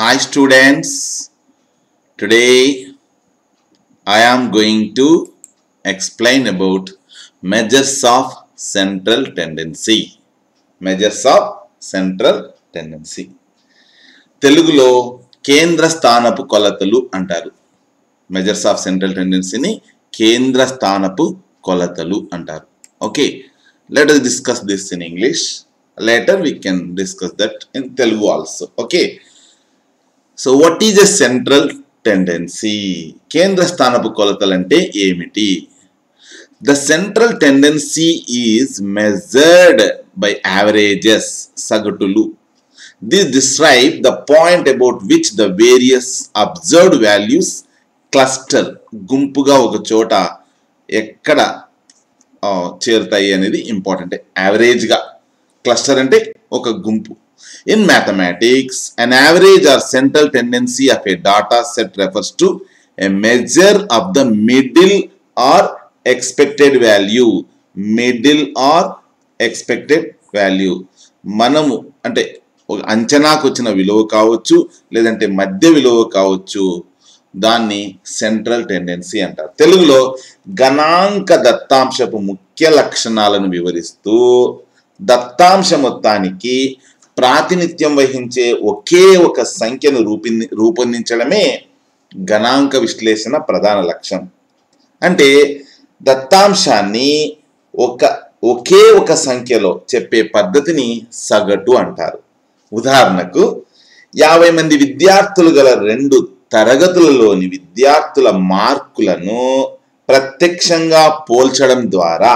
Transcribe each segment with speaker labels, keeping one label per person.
Speaker 1: Hi students, today I am going to explain about measures of central tendency. Measures of central tendency. తెలుగులో కేంద్ర స్థానపు కొలతలు అంటారు measures of central టెండెన్సీని కేంద్ర స్థానపు కొలతలు అంటారు okay let us discuss this in English later we can discuss that in Telugu also okay so what is a central tendency కేంద్ర స్థానపు కొలతలు అంటే ఏమిటి the central tendency is measured by averages సగటులు this describe the point about which the various observed values cluster గుంపుగా ఒక చోట ఎక్కడ ఆ, చేరుతాయి అనేది ఇంపార్టెంట్ యావరేజ్గా క్లస్టర్ అంటే ఒక గుంపు in mathematics an average or central tendency of a data set refers to a measure of the middle or expected value middle or expected value మనము అంటే ఒక అంచనాకు వచ్చిన విలువ కావచ్చు లేదంటే మధ్య విలువ కావచ్చు దాన్ని సెంట్రల్ టెండెన్సీ అంటారు తెలుగులో గణాంక దత్తాంశపు ముఖ్య లక్షణాలను వివరిస్తూ దత్తాంశ మొత్తానికి ప్రాతినిధ్యం వహించే ఒకే ఒక సంఖ్యను రూపి రూపొందించడమే గణాంక విశ్లేషణ ప్రధాన లక్ష్యం అంటే దత్తాంశాన్ని ఒక ఒకే ఒక సంఖ్యలో చెప్పే పద్ధతిని సగటు అంటారు ఉదాహరణకు యాభై మంది విద్యార్థులు గల రెండు తరగతులలోని విద్యార్థుల మార్కులను ప్రత్యక్షంగా పోల్చడం ద్వారా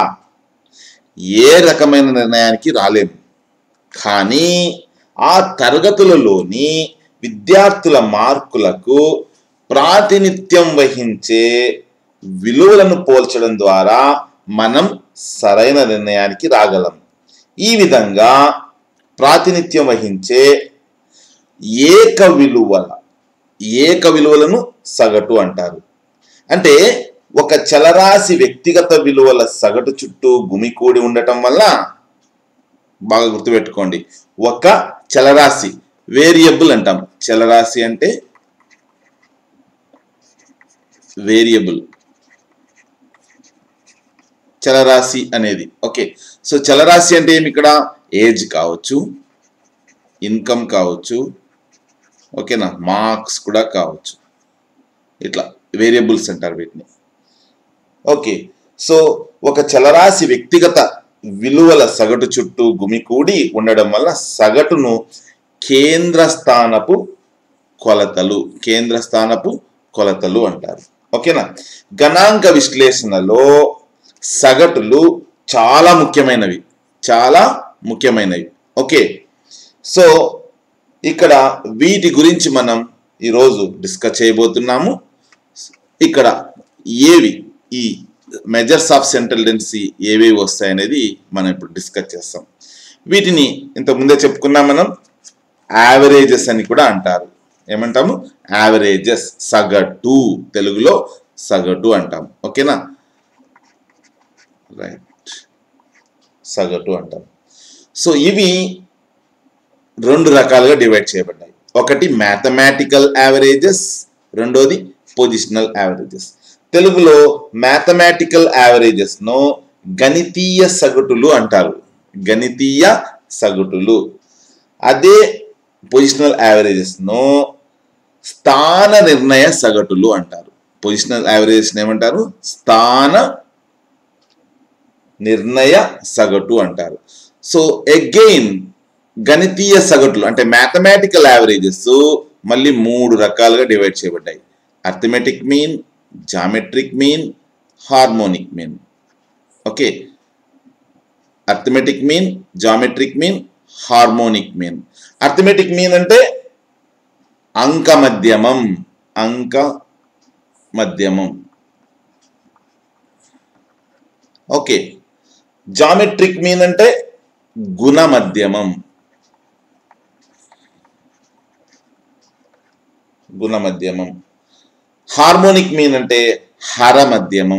Speaker 1: ఏ రకమైన నిర్ణయానికి రాలేము కానీ ఆ తరగతులలోని విద్యార్థుల మార్కులకు ప్రాతినిధ్యం వహించే విలువలను పోల్చడం ద్వారా మనం సరైన నిర్ణయానికి రాగలం ఈ విధంగా ప్రాతినిధ్యం వహించే ఏక విలువల ఏక విలువలను సగటు అంటారు అంటే ఒక చలరాశి వ్యక్తిగత విలువల సగటు చుట్టూ గుమికూడి ఉండటం వల్ల బాగా గుర్తుపెట్టుకోండి ఒక చలరాశి వేరియబుల్ అంటాం చలరాశి అంటే వేరియబుల్ చలరాశి అనేది ఓకే సో చలరాశి అంటే ఏమి ఇక్కడ ఏజ్ కావచ్చు ఇన్కమ్ కావచ్చు ఓకేనా మార్క్స్ కూడా కావచ్చు ఇట్లా వేరియబుల్స్ అంటారు వీటిని ఓకే సో ఒక చలరాశి వ్యక్తిగత విలువల సగటు చుట్టూ గుమికూడి ఉండడం వల్ల సగటును కేంద్ర స్థానపు కొలతలు కేంద్ర స్థానపు కొలతలు అంటారు ఓకేనా గణాంక విశ్లేషణలో సగటులు చాలా ముఖ్యమైనవి చాలా ముఖ్యమైనవి ఓకే సో ఇక్కడ వీటి గురించి మనం ఈరోజు డిస్కస్ చేయబోతున్నాము ఇక్కడ ఏవి ఈ మెజర్స్ ఆఫ్ సెంట్రల్ డెన్సీ ఏవేవి వస్తాయనేది మనం ఇప్పుడు డిస్కస్ చేస్తాం వీటిని ఇంత ముందే చెప్పుకున్నాం మనం యావరేజెస్ అని కూడా అంటారు ఏమంటాము యావరేజెస్ సగటు తెలుగులో సగటు అంటాం ఓకేనా రైట్ సగటు అంటాం సో ఇవి రెండు రకాలుగా డివైడ్ చేయబడ్డాయి ఒకటి మ్యాథమెటికల్ యావరేజెస్ రెండోది పొజిషనల్ యావరేజెస్ తెలుగులో మ్యాథమెటికల్ యావరేజెస్ను గణితీయ సగటులు అంటారు గణితీయ సగటులు అదే పొజిషనల్ యావరేజెస్ను స్థాన నిర్ణయ సగటులు అంటారు పొజిషనల్ యావరేజెస్ ఏమంటారు స్థాన నిర్ణయ సగటు అంటారు సో అగైన్ గణితీయ సగటులు అంటే మ్యాథమెటికల్ యావరేజెస్ మళ్ళీ మూడు రకాలుగా డివైడ్ చేయబడ్డాయి arithmetic mean geometric mean harmonic mean okay arithmetic mean geometric mean harmonic mean arithmetic mean అంటే అంక మధ్యమం అంక మధ్యమం ఓకే జామెట్రిక్ మీన్ అంటే గుణ మధ్యమం గుణ మధ్యమం హార్మోనిక్ మీన్ అంటే హర మధ్యమం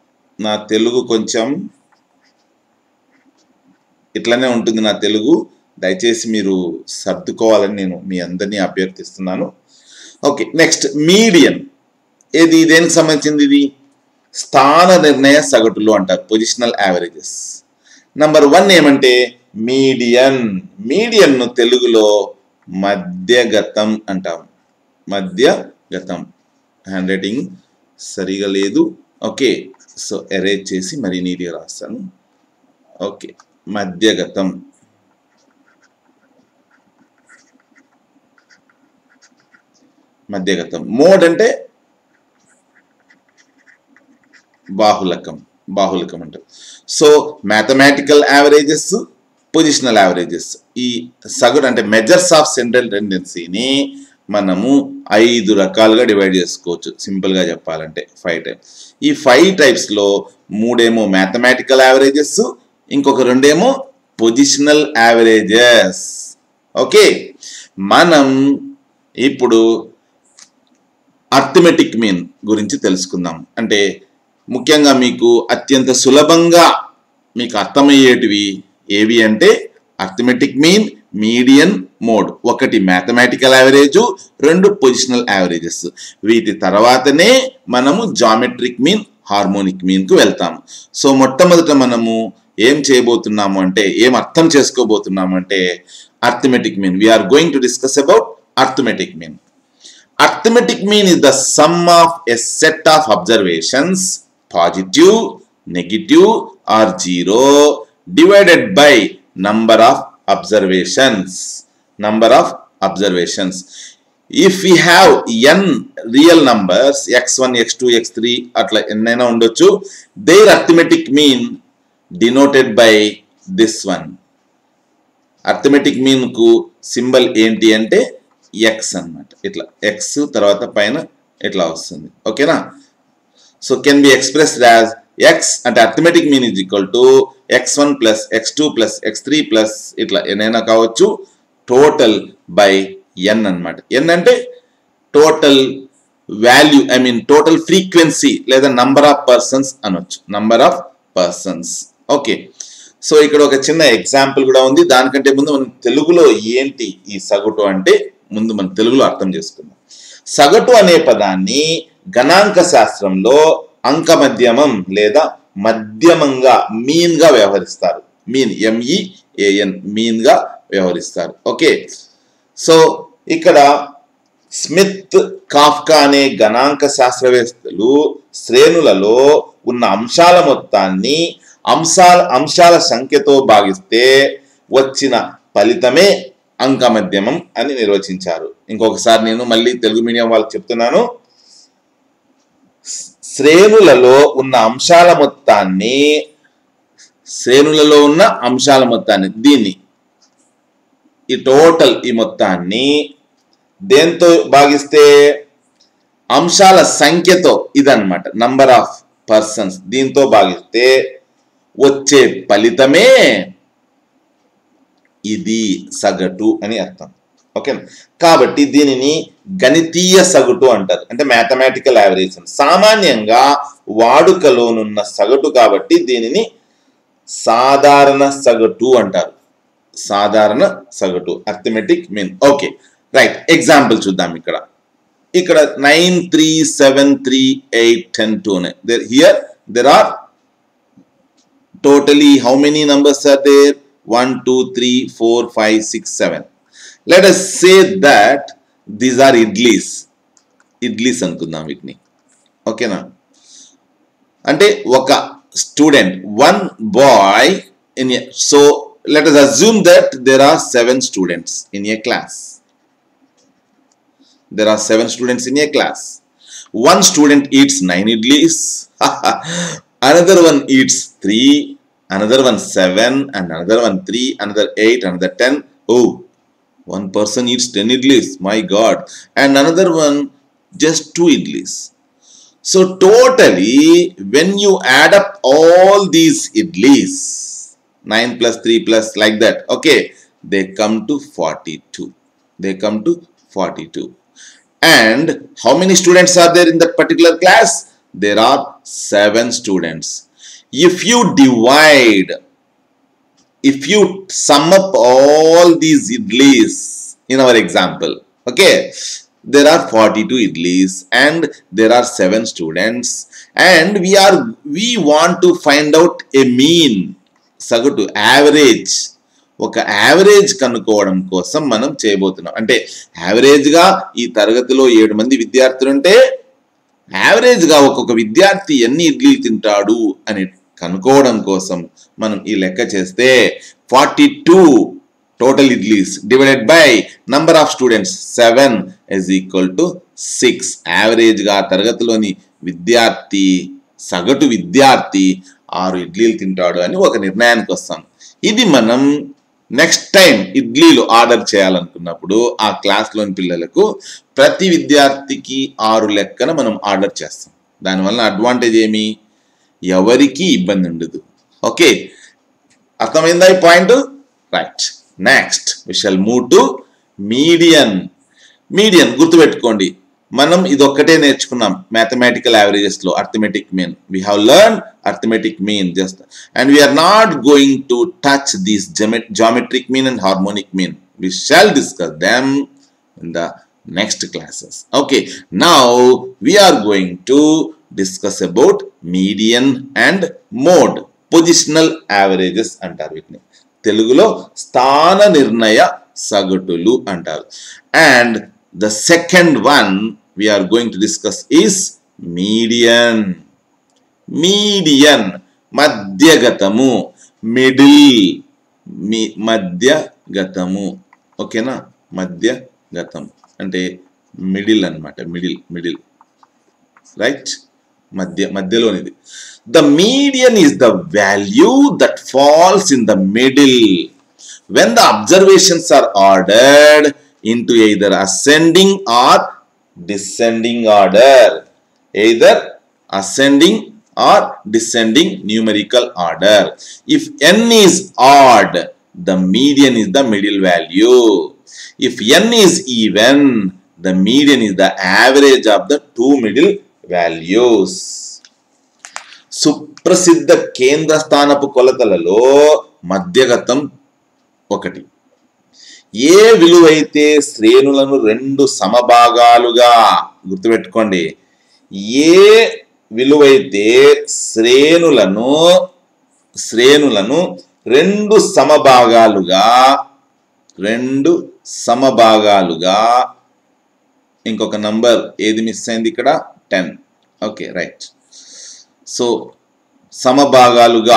Speaker 1: నా తెలుగు కొంచెం ఇట్లనే ఉంటుంది నా తెలుగు దయచేసి మీరు సర్దుకోవాలని నేను మీ అందరినీ అభ్యర్థిస్తున్నాను ఓకే నెక్స్ట్ మీడియన్ ఏది దేనికి సంబంధించింది ఇది స్థాన నిర్ణయ సగటులు అంటారు పొజిషనల్ యావరేజెస్ నంబర్ వన్ ఏమంటే మీడియన్ మీడియన్ను తెలుగులో మధ్యగతం అంటాం మధ్యగతం హ్యాండ్ రైటింగ్ సరిగా లేదు ఓకే సో ఎరేజ్ చేసి మరీ నీట్గా రాస్తాను ఓకే మధ్యగతం మధ్యగతం మోడ్ అంటే బాహులకం బాహులకం అంటారు so mathematical averages positional averages ఈ సగటు అంటే మెజర్స్ ఆఫ్ సెంట్రల్ టెండెన్సీని మనము ఐదు రకాలుగా డివైడ్ చేసుకోవచ్చు సింపుల్గా చెప్పాలంటే ఫైవ్ టైప్స్ ఈ ఫైవ్ టైప్స్లో మూడేమో మ్యాథమెటికల్ యావరేజెస్ ఇంకొక రెండేమో పొజిషనల్ యావరేజెస్ ఓకే మనం ఇప్పుడు అర్థమెటిక్ మీన్ గురించి తెలుసుకుందాం అంటే ముఖ్యంగా మీకు అత్యంత సులభంగా మీకు అర్థమయ్యేటివి ఏవి అంటే అర్థమెటిక్ మీన్ మీడియన్ మోడ్ ఒకటి మ్యాథమెటికల్ యావరేజ్ రెండు పొజిషనల్ యావరేజెస్ వీటి తర్వాతనే మనము జామెట్రిక్ మీన్ హార్మోనిక్ మీన్కు వెళ్తాము సో మొట్టమొదట మనము ఏం చేయబోతున్నాము అంటే ఏం అర్థం చేసుకోబోతున్నాము అంటే arithmetic mean we are going to discuss about arithmetic mean arithmetic mean is the sum of a set of observations positive negative or zero divided by number of observations number of observations if we have n real numbers x1 x2 x3 అట్లా ఎన్నైనా ఉండొచ్చు their arithmetic mean denoted by this one arithmetic mean కు symbol ఏంటి అంటే X అన్నమాట ఇట్లా X తర్వాత పైన ఇట్లా వస్తుంది ఓకేనా so can be expressed as x అంటే arithmetic mean is equal to x one plus x two plus x three plus ఇట్లా ఎన్నైనా కావచ్చు టోటల్ బై ఎన్ అన్నమాట ఎన్ అంటే total value I mean total frequency లేదా నంబర్ ఆఫ్ పర్సన్స్ అనొచ్చు number of persons okay so ఇక్కడ ఒక చిన్న ఎగ్జాంపుల్ కూడా ఉంది దానికంటే ముందు మనం తెలుగులో ఏంటి ఈ సగటు అంటే ముందు మనం తెలుగులో అర్థం చేసుకుందాం సగటు అనే పదాన్ని గణాంక శాస్త్రంలో అంక మధ్యమం లేదా మధ్యమంగా మీన్ గా వ్యవహరిస్తారు మీన్ ఎంఈ ఏఎన్ మీన్ గా వ్యవహరిస్తారు ఓకే సో ఇక్కడ స్మిత్ కాఫ్కా అనే గణాంక శాస్త్రవేత్తలు శ్రేణులలో ఉన్న అంశాల మొత్తాన్ని అంశాల అంశాల సంఖ్యతో భాగిస్తే వచ్చిన ఫలితమే అంక మధ్యమం అని నిర్వచించారు ఇంకొకసారి నేను మళ్ళీ తెలుగు మీడియం వాళ్ళకి చెప్తున్నాను శ్రేణులలో ఉన్న అంశాల మొత్తాన్ని శ్రేణులలో ఉన్న అంశాల మొత్తాన్ని దీన్ని ఈ టోటల్ ఈ మొత్తాన్ని దేంతో భాగిస్తే అంశాల సంఖ్యతో ఇదన్నమాట నంబర్ ఆఫ్ పర్సన్స్ దీంతో భాగిస్తే వచ్చే ఫలితమే ఇది సగటు అని అర్థం ఓకే కాబట్టి దీనిని గణితీయ సగటు అంటారు అంటే మ్యాథమెటికల్ యావరేజ్ సామాన్యంగా వాడుకలోనున్న సగటు కాబట్టి దీనిని సాధారణ సగటు అంటారు సాధారణ సగటు arithmetic mean okay right example చూద్దాం ఇక్కడ ఇక్కడ nine three seven three eight ten two there here there are totally how many numbers are there 1 2 3 4 5 6 7 let us say that these are idlis idlis అనుకుందాం వీటిని ఓకేనా అంటే ఒక student one boy in so let us assume that there are seven students in a class there are seven students in a class one student eats nine idlis another one eats three another one seven and another one three another eight another ten oh one person eats 10 idlis my god and another one just two idlis so totally when you add up all these idlis 9 plus 3 plus like that okay they come to 42 they come to 42 and how many students are there in that particular class there are seven students if you divide if you sum up all these idlis in our example okay there are 42 idlis and there are seven students and we are we want to find out a mean సగటు average ఒక average కనుక్కోవడం కోసం మనం చేయబోతున్నాం అంటే యావరేజ్గా ఈ తరగతిలో ఏడు మంది విద్యార్థులు ఉంటే యావరేజ్గా ఒక్కొక్క విద్యార్థి ఎన్ని ఇడ్లీలు తింటాడు అని కనుక్కోవడం కోసం మనం ఈ లెక్క చేస్తే forty two total idlis divided by number of students seven is equal to six యావరేజ్గా తరగతిలోని విద్యార్థి సగటు విద్యార్థి ఆరు ఇడ్లీలు తింటాడు అని ఒక నిర్ణయానికి వస్తాం ఇది మనం నెక్స్ట్ టైం ఇడ్లీలు ఆర్డర్ చేయాలనుకున్నప్పుడు ఆ క్లాస్లోని పిల్లలకు ప్రతి విద్యార్థికి ఆరు లెక్కన మనం ఆర్డర్ చేస్తాం దానివల్ల అడ్వాంటేజ్ ఏమి ఎవరికి ఇబ్బంది ఉండదు ఓకే అర్థమైందా ఈ point right next we shall move to median median గుర్తుపెట్టుకోండి మనం ఇది ఒక్కటే నేర్చుకున్నాం మ్యాథమెటికల్ యావరేజెస్ లో arithmetic mean we have learn arithmetic mean just and we are not going to touch these geometric mean and harmonic mean we shall discuss them in the next classes okay now we are going to discuss about median and mode positional averages అంటారు వీటిని తెలుగులో స్థాన నిర్ణయ సగటులు అంటారు and the second one we are going to discuss is median median మధ్యగతము middle మీ మధ్యగతము ఓకేనా మధ్యగతం అంటే మిడిల్ అన్నమాట మిడిల్ మిడిల్ రైట్ మధ్య మధ్యలోనిది the median is the value that falls in the middle when the observations are ordered into either ascending or descending order either ascending or descending numerical order if n is odd the median is the middle value if n is even the median is the average of the two middle values సుప్రసిద్ధ కేంద్ర స్థానపు కొలతలలో మధ్యగతం ఒకటి ఏ విలువైతే శ్రేణులను రెండు సమభాగాలుగా గుర్తుపెట్టుకోండి ఏ విలువైతే శ్రేణులను శ్రేణులను రెండు సమభాగాలుగా రెండు సమభాగాలుగా ఇంకొక number ఏది miss అయింది ఇక్కడ టెన్ ఓకే రైట్ సో సమభాగాలుగా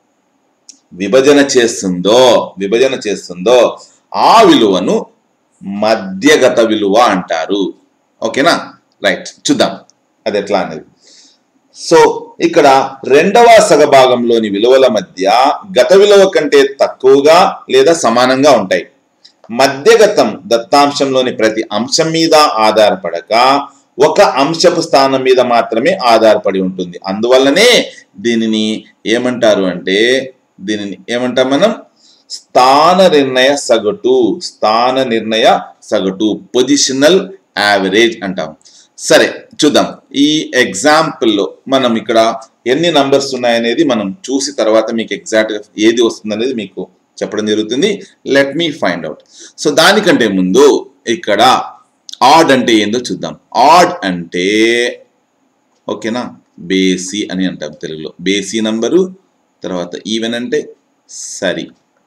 Speaker 1: విభజన చేస్తుందో విభజన చేస్తుందో ఆ విలువను మధ్యగత విలువ అంటారు ఓకేనా రైట్ చూద్దాం అది ఎట్లా అనేది సో ఇక్కడ రెండవ సగభాగంలోని విలువల మధ్య గత విలువ కంటే తక్కువగా లేదా సమానంగా ఉంటాయి మధ్యగతం దత్తాంశంలోని ప్రతి అంశం మీద ఆధారపడక ఒక అంశపు స్థానం మీద మాత్రమే ఆధారపడి ఉంటుంది అందువల్లనే దీనిని ఏమంటారు అంటే దీనిని ఏమంటాం మనం స్థాన నిర్ణయ సగటు స్థాన నిర్ణయ సగటు పొజిషనల్ యావరేజ్ అంటాం సరే చూద్దాం ఈ ఎగ్జాంపుల్లో మనం ఇక్కడ ఎన్ని నంబర్స్ ఉన్నాయనేది మనం చూసి తర్వాత మీకు ఎగ్జాక్ట్గా ఏది వస్తుంది అనేది మీకు చెప్పడం జరుగుతుంది let me find out so దానికంటే ముందు ఇక్కడ ఆడ్ అంటే ఏందో చూద్దాం ఆడ్ అంటే ఓకేనా బేసి అని అంటాం తెలుగులో బేసి నంబరు తర్వాత ఈవెన్ అంటే సరి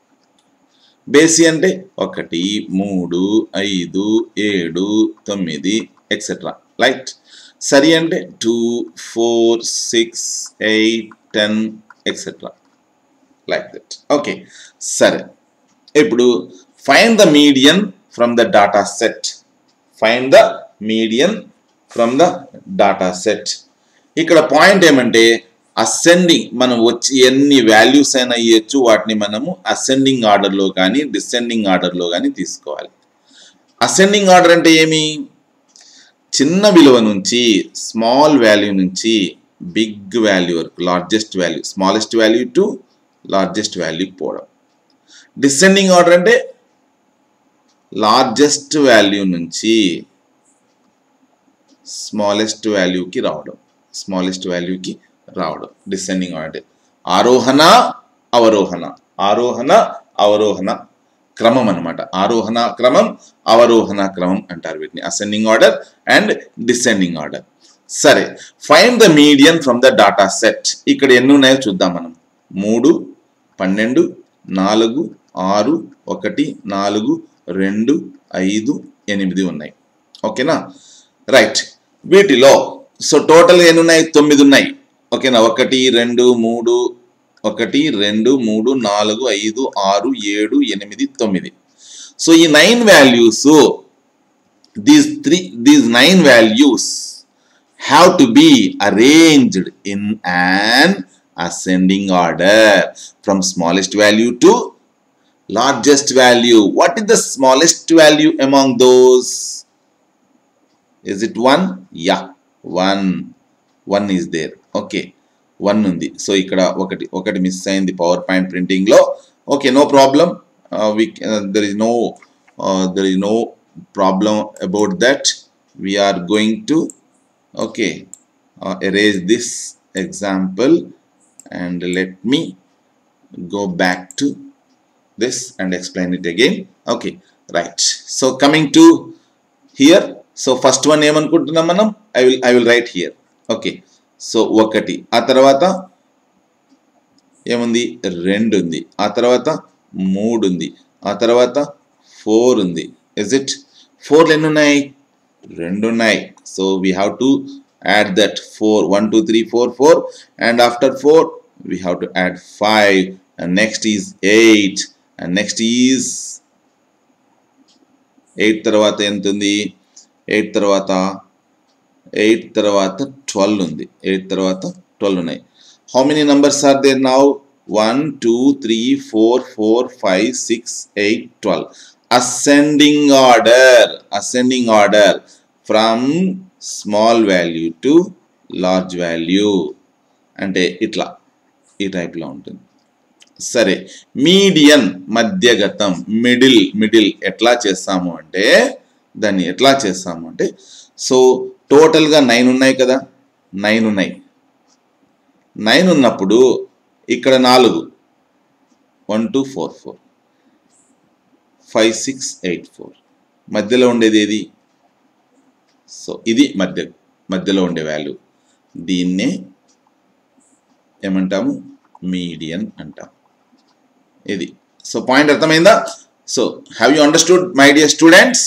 Speaker 1: బేసి అంటే ఒకటి మూడు ఐదు ఏడు తొమ్మిది ఎక్సెట్రా రైట్ సరి అంటే two four six eight ten etcetera like that okay సరే ఇప్పుడు find the median from the data set find the median from the data set ఇక్కడ పాయింట్ ఏమంటే అసెండింగ్ మనం వచ్చి ఎన్ని వాల్యూస్ అయినా ఇవ్వచ్చు వాటిని మనము అసెండింగ్ ఆర్డర్లో కానీ డిసెండింగ్ ఆర్డర్లో కానీ తీసుకోవాలి అసెండింగ్ ఆర్డర్ అంటే ఏమి చిన్న విలువ నుంచి స్మాల్ వాల్యూ నుంచి బిగ్ వాల్యూ వరకు largest value smallest value to largest value పోవడం డిసెండింగ్ ఆర్డర్ అంటే లార్జెస్ట్ వాల్యూ నుంచి స్మాలెస్ట్ వాల్యూకి రావడం స్మాలెస్ట్ వాల్యూకి రావడం డిసెండింగ్ ఆర్డర్ అంటే ఆరోహణ అవరోహణ ఆరోహణ అవరోహణ క్రమం అన్నమాట ఆరోహణ క్రమం అవరోహణ క్రమం అంటారు వీటిని ascending order and descending order సరే find the median from the data set ఇక్కడ ఎన్ని ఉన్నాయో చూద్దాం మనం మూడు పన్నెండు నాలుగు ఆరు ఒకటి నాలుగు రెండు ఐదు ఎనిమిది ఉన్నాయి ఓకేనా రైట్ వీటిలో సో టోటల్ ఎన్ని ఉన్నాయి తొమ్మిది ఉన్నాయి ఓకేనా ఒకటి రెండు మూడు ఒకటి రెండు మూడు నాలుగు ఐదు ఆరు ఏడు ఎనిమిది తొమ్మిది సో ఈ nine values these three these nine values have to be arranged in an ascending order from smallest value to largest value. What is the smallest value among those? Is it 1? Yeah, 1. 1 is there. Okay. 1 ఉంది so ఇక్కడ ఒకటి ఒకటి miss అయింది power point printing లో okay no problem we there is no there is no problem about that we are going to okay uh, erase this example and let me go back to this and explain it again okay right so coming to here so first one ఏమనుకుంటున్నాం మనం I will I will write here okay so ఒకటి ఆ తర్వాత ఏముంది రెండు ఉంది ఆ తర్వాత మూడు ఉంది ఆ తర్వాత ఫోర్ ఉంది ఇస్ ఇట్ ఫోర్లు ఎన్ని ఉన్నాయి రెండు ఉన్నాయి so we have to add that four one two three four four and after four we have to add five and next is eight and next is eight తర్వాత ఎంత ఉంది eight తర్వాత eight తర్వాత ట్వెల్వ్ ఉంది eight తర్వాత twelve ఉన్నాయి how many numbers are there now one two three four four five six eight twelve ascending order ascending order from small value to large value అంటే ఇట్లా ఈ టైప్లో ఉంటుంది సరే మీడియన్ మధ్యగతం మిడిల్ మిడిల్ ఎట్లా చేస్తాము అంటే దాన్ని ఎట్లా చేస్తాము అంటే సో టోటల్గా నైన్ ఉన్నాయి కదా నైన్ ఉన్నాయి నైన్ ఉన్నప్పుడు ఇక్కడ నాలుగు one two four four five six eight four మధ్యలో ఉండేది ఏది సో ఇది మధ్య మధ్యలో ఉండే వాల్యూ దీన్నే ఏమంటాము మీడియన్ అంటాం ఇది సో పాయింట్ అర్థమైందా so have you understood my dear students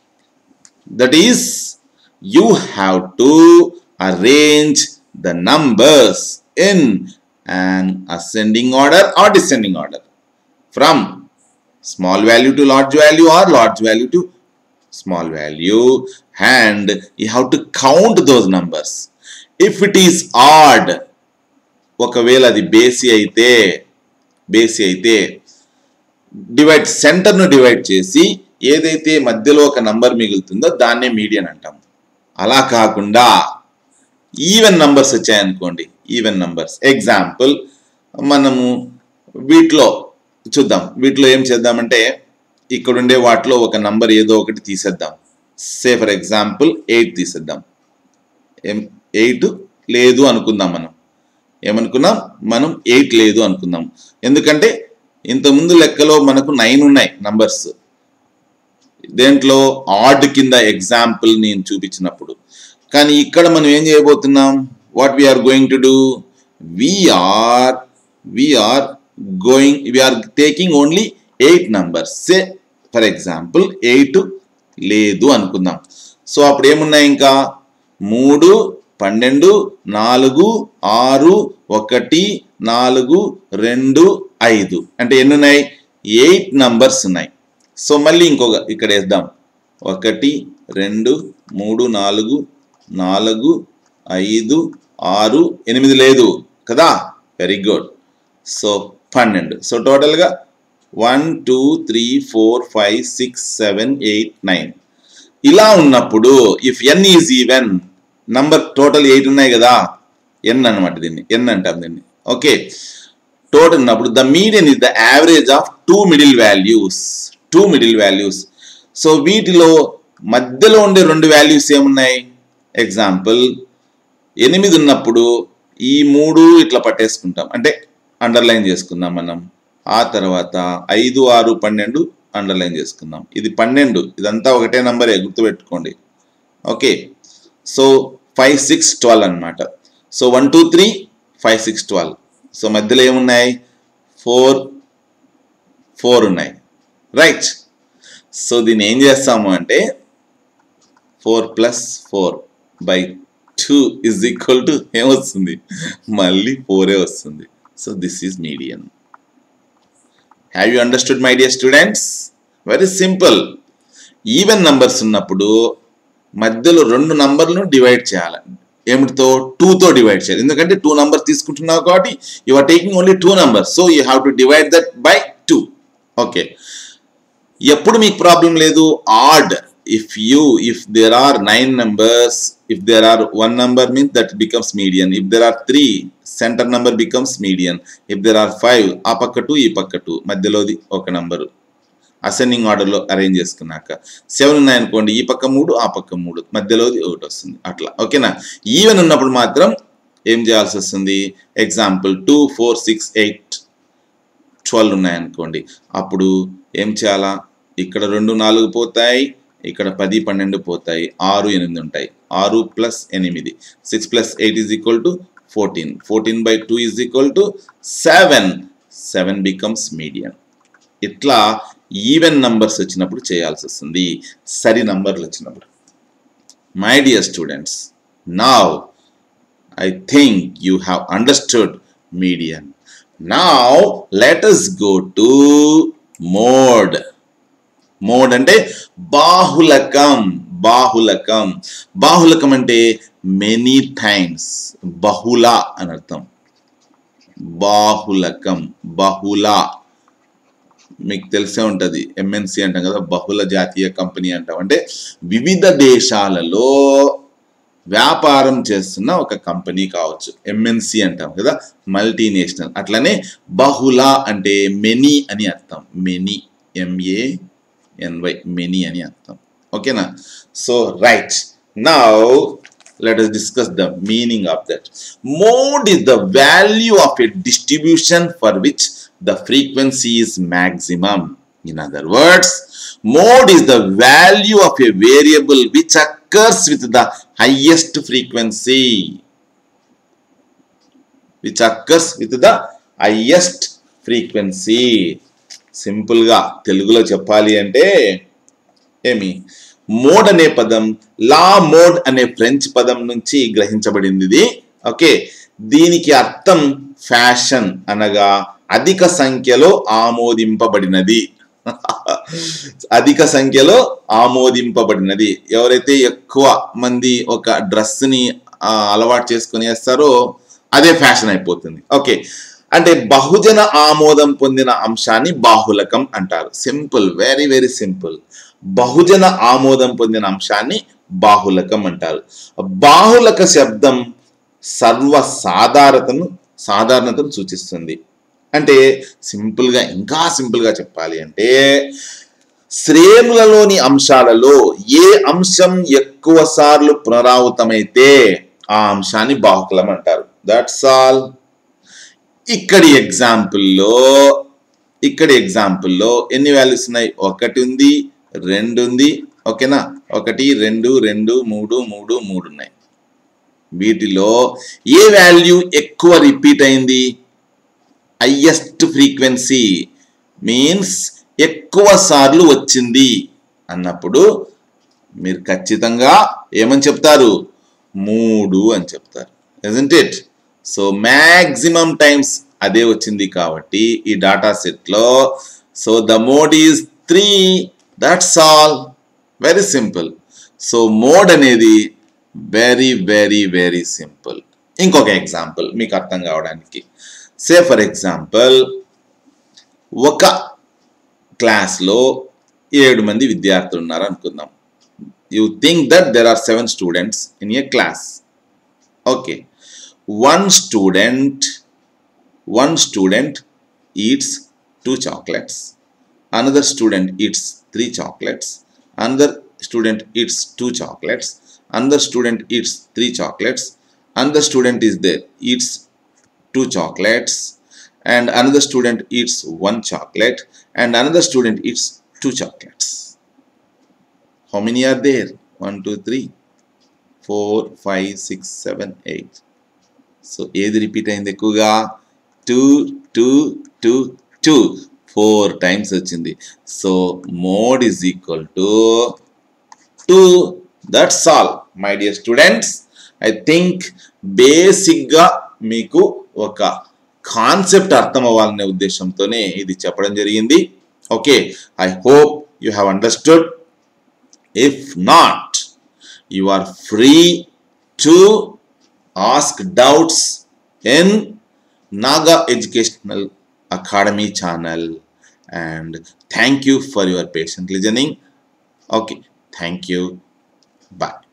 Speaker 1: that is you have to arrange the numbers in an ascending order or descending order from small value to large value or large value to small value and you have to count those numbers if it is odd ఒకవేళ అది బేసి అయితే బేసి అయితే divide సెంటర్ను divide చేసి ఏదైతే మధ్యలో ఒక నంబర్ మిగులుతుందో దాన్నే మీడియన్ అంటాం అలా కాకుండా ఈవెన్ నంబర్స్ వచ్చాయనుకోండి ఈవెన్ నంబర్స్ ఎగ్జాంపుల్ మనము వీటిలో చూద్దాం వీటిలో ఏం చేద్దామంటే ఇక్కడ ఉండే వాటిలో ఒక నంబర్ ఏదో ఒకటి తీసేద్దాం సే ఫర్ ఎగ్జాంపుల్ ఎయిట్ తీసేద్దాం ఏం ఎయిట్ లేదు అనుకుందాం మనం ఏమనుకున్నాం మనం ఎయిట్ లేదు అనుకుందాం ఎందుకంటే ఇంతకుముందు లెక్కలో మనకు నైన్ ఉన్నాయి నంబర్స్ దేంట్లో ఆడ్ కింద ఎగ్జాంపుల్ నేను చూపించినప్పుడు కానీ ఇక్కడ మనం ఏం చేయబోతున్నాం what we are going to do we are we are going we are taking only eight numbers say for example eight లేదు అనుకుందాం సో అప్పుడు ఏమున్నాయి ఇంకా మూడు పన్నెండు నాలుగు ఆరు ఒకటి నాలుగు రెండు ఐదు అంటే ఎన్ని ఉన్నాయి ఎయిట్ నంబర్స్ ఉన్నాయి సో మళ్ళీ ఇంకొక ఇక్కడ వేద్దాం ఒకటి రెండు మూడు నాలుగు నాలుగు ఐదు ఆరు ఎనిమిది లేదు కదా వెరీ గుడ్ సో పన్నెండు సో టోటల్గా one two three four five six seven eight nine ఇలా ఉన్నప్పుడు if n is even number total eight ఉన్నాయి కదా ఎన్ అనమాట దీన్ని ఎన్ అంటాం దీన్ని ఓకే టోటల్ ఉన్నప్పుడు the median is the average of two middle values two middle values so వీటిలో మధ్యలో ఉండే రెండు వాల్యూస్ ఏమున్నాయి ఎగ్జాంపుల్ ఎనిమిది ఉన్నప్పుడు ఈ మూడు ఇట్లా పట్టేసుకుంటాం అంటే అండర్లైన్ చేసుకుందాం మనం ఆ తర్వాత ఐదు ఆరు పన్నెండు అండర్లైన్ చేసుకుందాం ఇది పన్నెండు ఇదంతా ఒకటే నంబరే గుర్తుపెట్టుకోండి okay so five six twelve అనమాట so one two three five six twelve so మధ్యలో ఏమున్నాయి ఫోర్ ఫోర్ ఉన్నాయి రైట్ సో దీన్ని ఏం చేస్తాము అంటే four plus four by two is equal to ఏమొస్తుంది మళ్ళీ ఫోరే వస్తుంది so this is median have you understood my dear students very simple even numbers ఉన్నప్పుడు మధ్యలో రెండు నంబర్లను డివైడ్ చేయాలి ఏమిటితో టూతో డివైడ్ చేయాలి ఎందుకంటే టూ నంబర్స్ తీసుకుంటున్నావు కాబట్టి you are taking only two numbers so you have to divide that by two okay ఎప్పుడు మీకు ప్రాబ్లం లేదు odd if you if there are nine numbers if there are one number means that becomes median if there are three center number becomes median if there are five ఆ పక్క two ఈ పక్క two మధ్యలోది ఒక number ascending ఆర్డర్లో arrange చేసుకున్నాక seven ఉన్నాయనుకోండి ఈ పక్క మూడు ఆ పక్క మూడు మధ్యలోది ఒకటి వస్తుంది అట్లా ఓకేనా ఈవెన్ ఉన్నప్పుడు మాత్రం ఏం చేయాల్సి వస్తుంది example two four six eight twelve ఉన్నాయనుకోండి అప్పుడు ఏం చేయాలా ఇక్కడ రెండు నాలుగు పోతాయి ఇక్కడ పది పన్నెండు పోతాయి ఆరు ఎనిమిది ఉంటాయి ఆరు ప్లస్ ఎనిమిది six plus eight is equal to fourteen fourteen by two is equal to seven seven becomes medium ఇట్లా ఈవెన్ నంబర్స్ వచ్చినప్పుడు చేయాల్సి వస్తుంది సరి నంబర్లు వచ్చినప్పుడు my dear students now I think you have understood median now let us go to mode mode అంటే బాహులకం బాహులకం బాహులకం అంటే మెనీ టైమ్స్ బహుళ అని అర్థం బాహులకం బహుళ మీకు తెలిసే ఉంటుంది ఎంఎన్సి అంటాం కదా బహుళ జాతీయ కంపెనీ అంటాం అంటే వివిధ దేశాలలో వ్యాపారం చేస్తున్న ఒక కంపెనీ కావచ్చు ఎంఎన్సి అంటాం కదా మల్టీనేషనల్ అట్లనే బహుళ అంటే మెనీ అని అర్థం మెనీ ఎంఏ ఎన్వై మెనీ అని అర్థం ఓకేనా so right now let us discuss the meaning of that. Mode is the value of a distribution for which the frequency is maximum. In other words, mode is the value of a variable which occurs with the highest frequency. Which occurs with the highest frequency. సింపుల్గా తెలుగులో చెప్పాలి అంటే ఏమి mode అనే పదం లా mode అనే French పదం నుంచి గ్రహించబడింది ఇది ఓకే దీనికి అర్థం ఫ్యాషన్ అనగా అధిక సంఖ్యలో ఆమోదింపబడినది అధిక సంఖ్యలో ఆమోదింపబడినది ఎవరైతే ఎక్కువ మంది ఒక డ్రెస్ ని ఆ, అలవాటు చేసుకుని వేస్తారో అదే ఫ్యాషన్ అయిపోతుంది ఓకే అంటే బహుజన ఆమోదం పొందిన అంశాన్ని బాహులకం అంటారు సింపుల్ వెరీ వెరీ సింపుల్ బహుజన ఆమోదం పొందిన అంశాన్ని బాహులకం అంటారు బాహులక శబ్దం సర్వ సాధారణతను సాధారణతను సూచిస్తుంది అంటే సింపుల్గా ఇంకా సింపుల్గా చెప్పాలి అంటే శ్రేణులలోని అంశాలలో ఏ అంశం ఎక్కువ సార్లు పునరావృతమైతే ఆ అంశాన్ని బాహుకలం అంటారు దట్స్ ఆల్ ఇక్కడి ఎగ్జాంపుల్లో ఇక్కడి ఎగ్జాంపుల్లో ఎన్ని వాల్యూస్ ఉన్నాయి ఒకటి ఉంది రెండు ఉంది ఓకేనా ఒకటి రెండు రెండు మూడు మూడు మూడు ఉన్నాయి వీటిలో ఏ వాల్యూ ఎక్కువ రిపీట్ అయింది హయ్యెస్ట్ ఫ్రీక్వెన్సీ మీన్స్ ఎక్కువ సార్లు వచ్చింది అన్నప్పుడు మీరు ఖచ్చితంగా ఏమని చెప్తారు మూడు అని చెప్తారు isn't it so maximum times అదే వచ్చింది కాబట్టి ఈ డాటా సెట్లో so the mode is three that's all very simple so mode అనేది వెరీ వెరీ వెరీ సింపుల్ ఇంకొక ఎగ్జాంపుల్ మీకు అర్థం కావడానికి సే ఫర్ ఎగ్జాంపుల్ ఒక క్లాస్లో ఏడు మంది విద్యార్థులు ఉన్నారు అనుకుందాం you think that there are seven students in a class okay one student one student eats two chocolates another student eats three chocolates another student eats two chocolates another student eats three chocolates another student is there eats two chocolates and another student eats one chocolate and another student eats two chocolates how many are there one two three four five six seven eight so ఏది repeat అయింది ఎక్కువగా two two two two four times వచ్చింది so mode is equal to two that's all my dear students I think బేసిక్గా మీకు ఒక concept అర్థం అవ్వాలనే ఉద్దేశంతోనే ఇది చెప్పడం జరిగింది okay I hope you have understood if not you are free to ask doubts in Naga Educational Academy channel. And thank you for your patient listening. Okay, thank you. Bye.